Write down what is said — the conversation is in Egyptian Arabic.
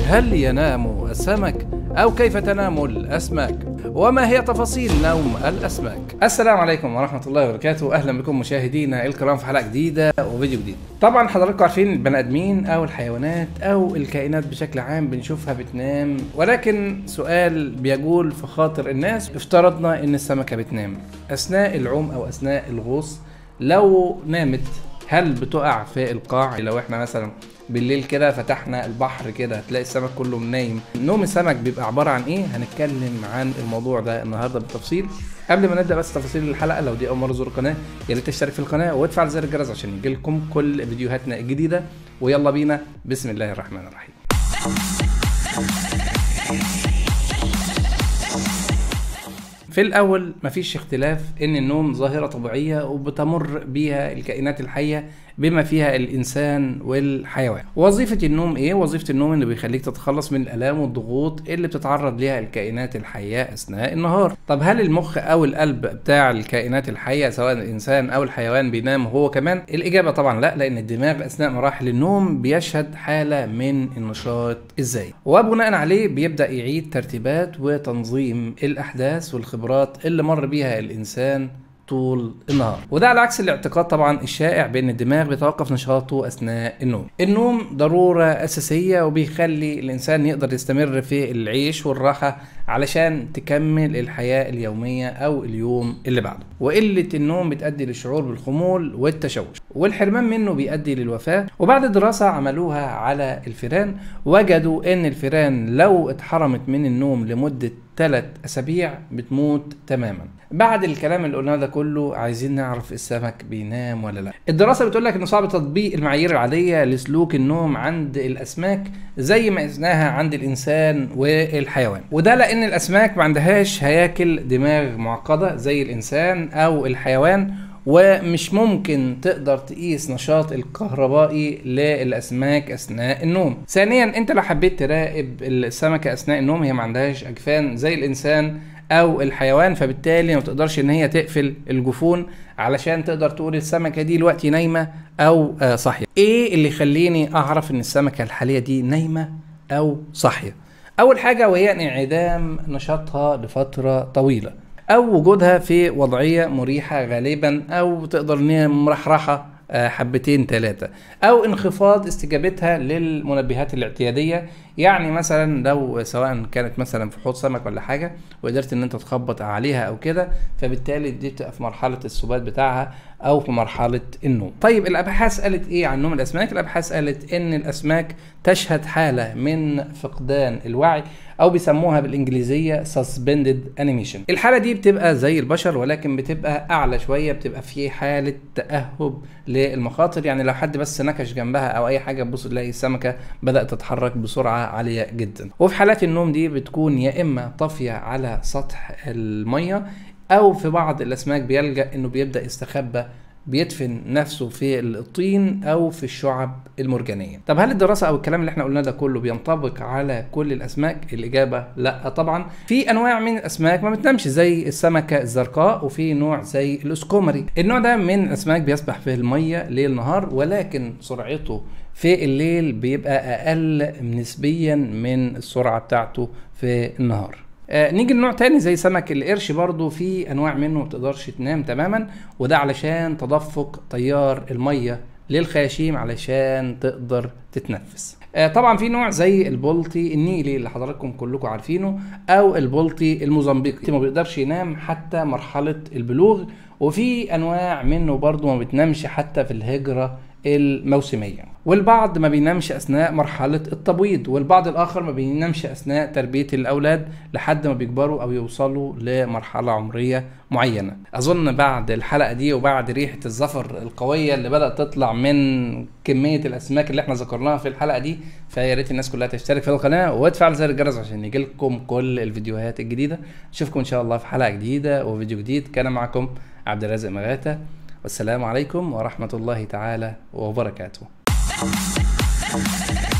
هل ينام السمك أو كيف تنام الأسماك وما هي تفاصيل نوم الأسماك السلام عليكم ورحمة الله وبركاته أهلا بكم مشاهدينا الكرام في حلقة جديدة وفيديو جديد طبعا حضراتكم عارفين البني آدمين أو الحيوانات أو الكائنات بشكل عام بنشوفها بتنام ولكن سؤال بيجول في خاطر الناس افترضنا إن السمكة بتنام أثناء العوم أو أثناء الغوص لو نامت هل بتقع في القاع لو احنا مثلا بالليل كده فتحنا البحر كده هتلاقي السمك كله نايم نوم السمك بيبقى عباره عن ايه هنتكلم عن الموضوع ده النهارده بالتفصيل قبل ما نبدا بس تفاصيل الحلقه لو دي اول مره تزور القناه يا ريت تشترك في القناه وتفعل زر الجرس عشان يجيلكم كل فيديوهاتنا الجديده ويلا بينا بسم الله الرحمن الرحيم في الأول مفيش اختلاف إن النوم ظاهرة طبيعية وبتمر بيها الكائنات الحية بما فيها الإنسان والحيوان. وظيفة النوم إيه؟ وظيفة النوم إنه بيخليك تتخلص من الآلام والضغوط اللي بتتعرض ليها الكائنات الحية أثناء النهار. طب هل المخ أو القلب بتاع الكائنات الحية سواء الإنسان أو الحيوان بينام هو كمان؟ الإجابة طبعا لا لأن الدماغ أثناء مراحل النوم بيشهد حالة من النشاط الزايد. وبناء عليه بيبدأ يعيد ترتيبات وتنظيم الأحداث والخبرات اللي مر بيها الإنسان طول النهار وده على عكس الاعتقاد طبعا الشائع بان الدماغ بيتوقف نشاطه اثناء النوم النوم ضروره اساسيه وبيخلي الانسان يقدر يستمر في العيش والراحه علشان تكمل الحياه اليوميه او اليوم اللي بعده وقله النوم بتؤدي للشعور بالخمول والتشوش والحرمان منه بيؤدي للوفاه وبعد دراسه عملوها على الفئران وجدوا ان الفئران لو اتحرمت من النوم لمده ثلاث اسابيع بتموت تماما بعد الكلام اللي قلناه ده كله عايزين نعرف السمك بينام ولا لا الدراسه بتقول لك ان صعب تطبيق المعايير العاديه لسلوك النوم عند الاسماك زي ما قسناها عند الانسان والحيوان وده لان الاسماك ما عندهاش هياكل دماغ معقده زي الانسان او الحيوان ومش ممكن تقدر تقيس نشاط الكهربائي للاسماك اثناء النوم ثانيا انت لو حبيت تراقب السمكه اثناء النوم هي ما عندهاش اجفان زي الانسان او الحيوان فبالتالي ما تقدرش ان هي تقفل الجفون علشان تقدر تقول السمكه دي دلوقتي نايمه او آه صاحيه ايه اللي يخليني اعرف ان السمكه الحاليه دي نايمه او صاحيه اول حاجه وهي انعدام نشاطها لفتره طويله او وجودها في وضعيه مريحه غالبا او تقدر ان هي مرحرحه حبتين ثلاثة أو انخفاض استجابتها للمنبهات الاعتيادية يعني مثلا لو سواء كانت مثلا في حوض سمك ولا حاجة وقدرت إن أنت تخبط عليها أو كده فبالتالي دي بتبقى في مرحلة السبات بتاعها أو في مرحلة النوم. طيب الأبحاث قالت إيه عن نوم الأسماك؟ الأبحاث قالت إن الأسماك تشهد حالة من فقدان الوعي او بيسموها بالانجليزيه suspended animation الحاله دي بتبقى زي البشر ولكن بتبقى اعلى شويه بتبقى في حاله تاهب للمخاطر يعني لو حد بس نكش جنبها او اي حاجه تبص تلاقي السمكه بدات تتحرك بسرعه عاليه جدا وفي حالات النوم دي بتكون يا اما طافيه على سطح الميه او في بعض الاسماك بيلجا انه بيبدا يستخبى بيدفن نفسه في الطين او في الشعب المرجانيه طب هل الدراسه او الكلام اللي احنا قلناه ده كله بينطبق على كل الاسماك الاجابه لا طبعا في انواع من الاسماك ما بتنامش زي السمكه الزرقاء وفي نوع زي الاسكومري النوع ده من الاسماك بيسبح في الميه ليل نهار ولكن سرعته في الليل بيبقى اقل نسبيا من السرعه بتاعته في النهار آه نيجي لنوع تاني زي سمك القرش برضو في انواع منه ما بتقدرش تنام تماما وده علشان تدفق تيار الميه للخياشيم علشان تقدر تتنفس آه طبعا في نوع زي البلطي النيلي اللي حضراتكم كلكم عارفينه او البلطي الموزمبيقي ما بيقدرش ينام حتى مرحله البلوغ وفي انواع منه برضو ما بتنامش حتى في الهجره الموسميه والبعض ما بينامش اثناء مرحله التبويض والبعض الاخر ما بينامش اثناء تربيه الاولاد لحد ما بيكبروا او يوصلوا لمرحله عمريه معينه اظن بعد الحلقه دي وبعد ريحه الزفر القويه اللي بدات تطلع من كميه الاسماك اللي احنا ذكرناها في الحلقه دي فيا ريت الناس كلها تشترك في القناه وتفعل زر الجرس عشان يجيلكم كل الفيديوهات الجديده اشوفكم ان شاء الله في حلقه جديده وفيديو جديد كان معكم عبد الرازق مغاته والسلام عليكم ورحمه الله تعالى وبركاته